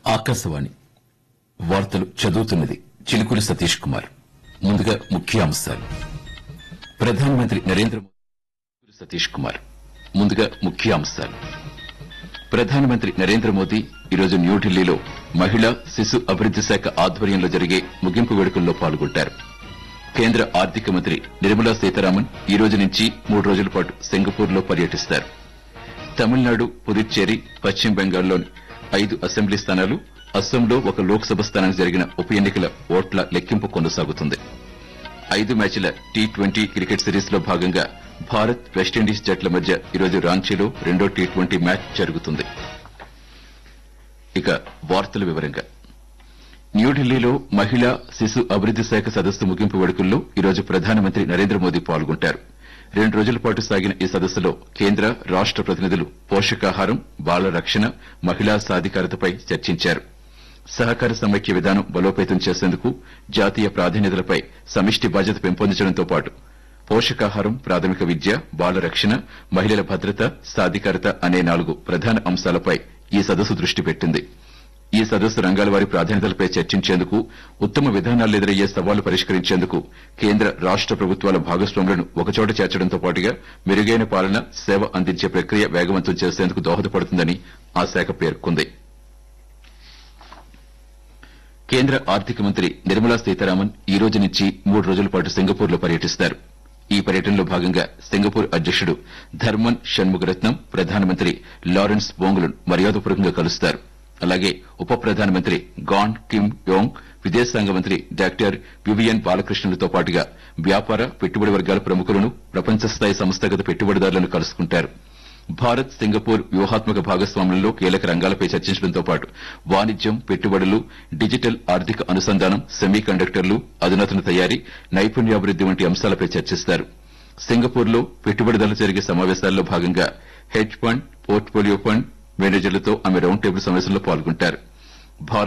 ఆకాశవాణి వార్తలు చదువుతున్నది చిలుకూరి సతీష్ కుమార్ ముందుగా ముఖ్యాంశాలు ప్రధానమంత్రి నరేంద్ర మోదీ సతీష్ కుమార్ ముందుగా ముఖ్యాంశాలు ప్రధానమంత్రి నరేంద్ర మోదీ ఈరోజు న్యూఢిల్లీలో మహిళా శిశు అభివృద్ది శాఖ ఆధ్వర్యంలో జరిగే ముగింపు వేడుకల్లో పాల్గొంటారు కేంద్ర ఆర్థిక మంత్రి నిర్మలా సీతారామన్ ఈ రోజు నుంచి మూడు రోజుల పాటు సింగపూర్లో పర్యటిస్తారు తమిళనాడు పుదుచ్చేరి పశ్చిమ బెంగాల్లోని ఐదు అసెంబ్లీ స్థానాలు అస్సాంలో ఒక లోక్సభ స్థానానికి జరిగిన ఉప ఎన్నికల ఓట్ల లెక్కింపు కొనసాగుతుంది ఐదు మ్యాచ్ల టీ ట్వంటీ క్రికెట్ సిరీస్ లో భాగంగా భారత్ వెస్టిండీస్ జట్ల మధ్య ఈరోజు రాంచీలో రెండో టీ ట్వంటీ మ్యాచ్ జరుగుతుంది ఇక వార్తల వివరంగా న్యూఢిల్లీలో మహిళా శిశు అభివృద్ది శాఖ సదస్సు ముగింపు వేడుకల్లో ఈరోజు ప్రధానమంత్రి నరేంద్ర మోదీ పాల్గొంటారు రెండు రోజుల పాటు సాగిన ఈ సదస్సులో కేంద్ర రాష్ట ప్రతినిధులు పోషకాహారం బాల రక్షణ మహిళా సాధికారతపై చర్చించారు సహకార సమైక్య విధానం బలోపేతం చేసేందుకు జాతీయ ప్రాధాన్యతలపై సమిష్టి బాధ్యత పెంపొందించడంతో పాటు పోషకాహారం ప్రాథమిక విద్య బాల రక్షణ మహిళల భద్రత సాధికారత అనే నాలుగు ప్రధాన అంశాలపై ఈ సదస్సు దృష్టి పెట్టింది ఈ సదస్సు రంగాల వారి ప్రాధాన్యతలపై చర్చించేందుకు ఉత్తమ విధానాలు ఎదురయ్యే సవాళ్లు పరిష్కరించేందుకు కేంద్ర రాష్ట ప్రభుత్వాల భాగస్వాములను ఒకచోట చేర్చడంతో పాటుగా మెరుగైన పాలన సేవ అందించే ప్రక్రియ వేగవంతం చేసేందుకు దోహదపడుతుందని ఆ శాఖ పేర్కొంది కేంద్ర ఆర్థిక మంత్రి నిర్మలా సీతారామన్ ఈ రోజు నుంచి మూడు రోజుల పాటు సింగపూర్ లో పర్యటిస్తారు ఈ పర్యటనలో భాగంగా సింగపూర్ అధ్యకుడు ధర్మన్ షణ్ముగరత్నం ప్రధానమంత్రి లారెన్స్ బోంగులను మర్యాదపూర్వకంగా కలుస్తారు అలాగే ఉప ప్రధానమంత్రి గాన్ కిమ్ యోంగ్ విదేశాంగ మంత్రి డాక్టర్ వివియన్ బాలకృష్ణులతో పాటుగా వ్యాపార పెట్టుబడి వర్గాల ప్రముఖులను ప్రపంచ స్థాయి సంస్థాగత పెట్టుబడిదారులను కలుసుకుంటారు భారత్ సింగపూర్ వ్యూహాత్మక భాగస్వామ్యంలో కీలక రంగాలపై చర్చించడంతో పాటు వాణిజ్యం పెట్టుబడులు డిజిటల్ ఆర్థిక అనుసంధానం సెమీ కండక్టర్లు అధునాతన తయారీ నైపుణ్యాభివృద్ది వంటి అంశాలపై చర్చిస్తారు సింగపూర్లో పెట్టుబడిదారులు జరిగే సమావేశాల్లో భాగంగా హెడ్జ్ ఫండ్ పోర్ట్ఫోలియో ఫండ్ మేనేజర్లతో ఆమె రౌండ్ టేబుల్ సమావేశంలో పాల్గొంటారు